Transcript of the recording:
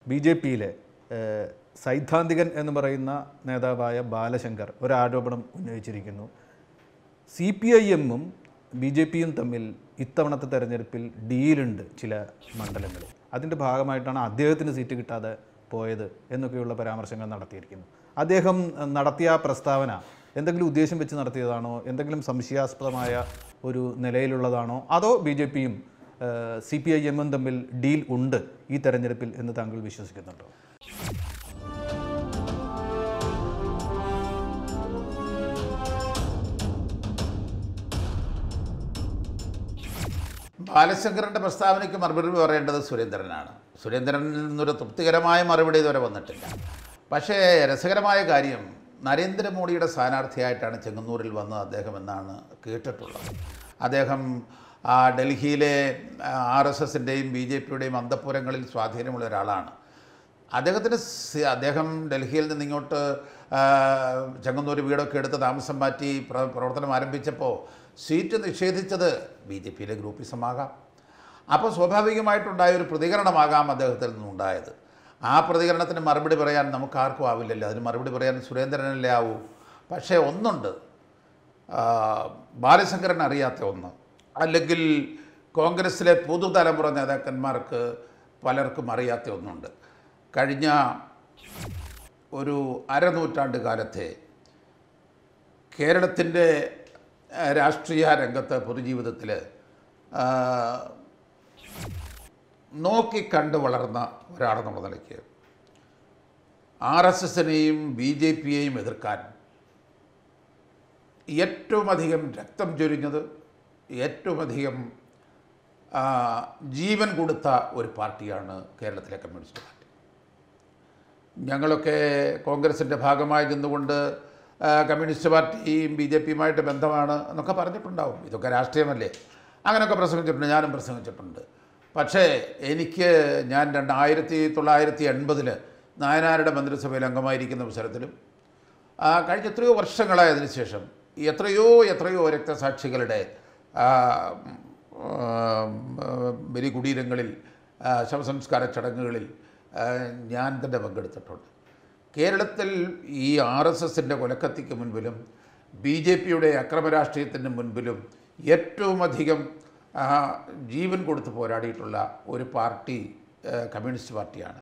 B J പിയിലെ സൈദ്ധാന്തികൻ എന്ന് പറയുന്ന നേതാവായ ബാലശങ്കർ ഒരു ആരോപണം ഉന്നയിച്ചിരിക്കുന്നു സി പി ഐ എമ്മും ബി ജെ പിയും തമ്മിൽ ഇത്തവണത്തെ തെരഞ്ഞെടുപ്പിൽ ഡീലുണ്ട് ചില മണ്ഡലങ്ങളിൽ അതിൻ്റെ ഭാഗമായിട്ടാണ് അദ്ദേഹത്തിന് സീറ്റ് കിട്ടാതെ പോയത് എന്നൊക്കെയുള്ള പരാമർശങ്ങൾ നടത്തിയിരിക്കുന്നു അദ്ദേഹം അഹ്, നടത്തിയ ആ പ്രസ്താവന എന്തെങ്കിലും ഉദ്ദേശം വെച്ച് നടത്തിയതാണോ എന്തെങ്കിലും സംശയാസ്പദമായ ഒരു നിലയിലുള്ളതാണോ അതോ ബി ജെ പിയും സി പി ഐ എമ്മും തമ്മിൽ ഡീൽ ഉണ്ട് ഈ തെരഞ്ഞെടുപ്പിൽ എന്ന് താങ്കൾ വിശ്വസിക്കുന്നുണ്ടോ ബാലശങ്കറിൻ്റെ പ്രസ്താവനയ്ക്ക് മറുപടി പറയേണ്ടത് സുരേന്ദ്രനാണ് സുരേന്ദ്രനിൽ നിന്നൊരു തൃപ്തികരമായ മറുപടി ഇതുവരെ വന്നിട്ടില്ല പക്ഷേ രസകരമായ കാര്യം നരേന്ദ്രമോദിയുടെ സ്ഥാനാർത്ഥിയായിട്ടാണ് ചെങ്ങന്നൂരിൽ വന്നത് അദ്ദേഹം എന്നാണ് കേട്ടിട്ടുള്ളത് അദ്ദേഹം ആ, ഡൽഹിയിലെ ആർ എസ് എസിൻ്റെയും ബി ജെ പിയുടെയും അന്തപ്പുരങ്ങളിൽ സ്വാധീനമുള്ള ഒരാളാണ് അദ്ദേഹത്തിന് സി- അദ്ദേഹം ഡൽഹിയിൽ നിന്ന് ഇങ്ങോട്ട് ആ, ചെങ്ങന്നൂർ വീടൊക്കെ എടുത്ത് താമസം മാറ്റി പ്ര- പ്രവർത്തനം ആരംഭിച്ചപ്പോൾ സീറ്റ് നിഷേധിച്ചത് ബി ജെ പിയിലെ ഗ്രൂപ്പിസമാകാം അപ്പോൾ സ്വാഭാവികമായിട്ടുണ്ടായ ഒരു പ്രതികരണമാകാം അദ്ദേഹത്തിൽ നിന്നുണ്ടായത് ആ പ്രതികരണത്തിന് മറുപടി പറയാൻ നമുക്ക് ആർക്കും ആവില്ലല്ലോ അതിന് മറുപടി പറയാൻ സുരേന്ദ്രനല്ലേ ആവൂ പക്ഷേ ഒന്നുണ്ട് ആ, ബാലശങ്കരൻ അറിയാത്ത ഒന്ന് അല്ലെങ്കിൽ കോൺഗ്രസ്സിലെ പുതുതലമുറ നേതാക്കന്മാർക്ക് പലർക്കും അറിയാത്ത ഒന്നുണ്ട് കഴിഞ്ഞ ഒരു അരനൂറ്റാണ്ട് കാലത്തെ കേരളത്തിൻ്റെ ആ, രാഷ്ട്രീയ രംഗത്ത് പൊതുജീവിതത്തിൽ ആ, നോക്കിക്കണ്ട് വളർന്ന ഒരാളെന്നുള്ള നിലയ്ക്ക് ആർ എസ് എസിനെയും ബി ജെ പിയെയും എതിർക്കാൻ ഏറ്റവും അധികം രക്തം ചൊരിഞ്ഞത് ഏറ്റവും അധികം ആ, ജീവൻ കൊടുത്ത ഒരു പാർട്ടിയാണ് കേരളത്തിലെ കമ്മ്യൂണിസ്റ്റ് പാർട്ടി ഞങ്ങളൊക്കെ കോൺഗ്രസിൻ്റെ ഭാഗമായി നിന്നുകൊണ്ട് ആ, കമ്മ്യൂണിസ്റ്റ് പാർട്ടിയും ബി ജെ പിയുമായിട്ട് ബന്ധമാണ് എന്നൊക്കെ പറഞ്ഞിട്ടുണ്ടാവും ഇതൊക്കെ രാഷ്ട്രീയമല്ലേ അങ്ങനെയൊക്കെ പ്രസംഗിച്ചിട്ടുണ്ട് ഞാനും പ്രസംഗിച്ചിട്ടുണ്ട് പക്ഷേ എനിക്ക് ഞാൻ രണ്ടായിരത്തി തൊള്ളായിരത്തി എൺപതിൽ നായനാരുടെ മന്ത്രിസഭയിൽ അംഗമായിരിക്കുന്ന അവസരത്തിലും ആ, കഴിഞ്ഞ എത്രയോ വർഷങ്ങളായതിനു ശേഷം എത്രയോ എത്രയോ രക്തസാക്ഷികളുടെ ആ, ഉം, ബലികുടീരങ്ങളിൽ ആ, ശവസംസ്കാര ചടങ്ങുകളിൽ ആ, ഞാൻ തന്നെ പങ്കെടുത്തിട്ടുണ്ട് കേരളത്തിൽ ഈ ആർ എസ് എസിൻ്റെ കൊലക്കത്തിക്ക് മുൻപിലും ബി ജെ പിയുടെ അക്രമരാഷ്ട്രീയത്തിന് മുൻപിലും ഏറ്റവും അധികം ആ, ജീവൻ കൊടുത്ത് പോരാടിയിട്ടുള്ള ഒരു പാർട്ടി ആ, കമ്മ്യൂണിസ്റ്റ് പാർട്ടിയാണ്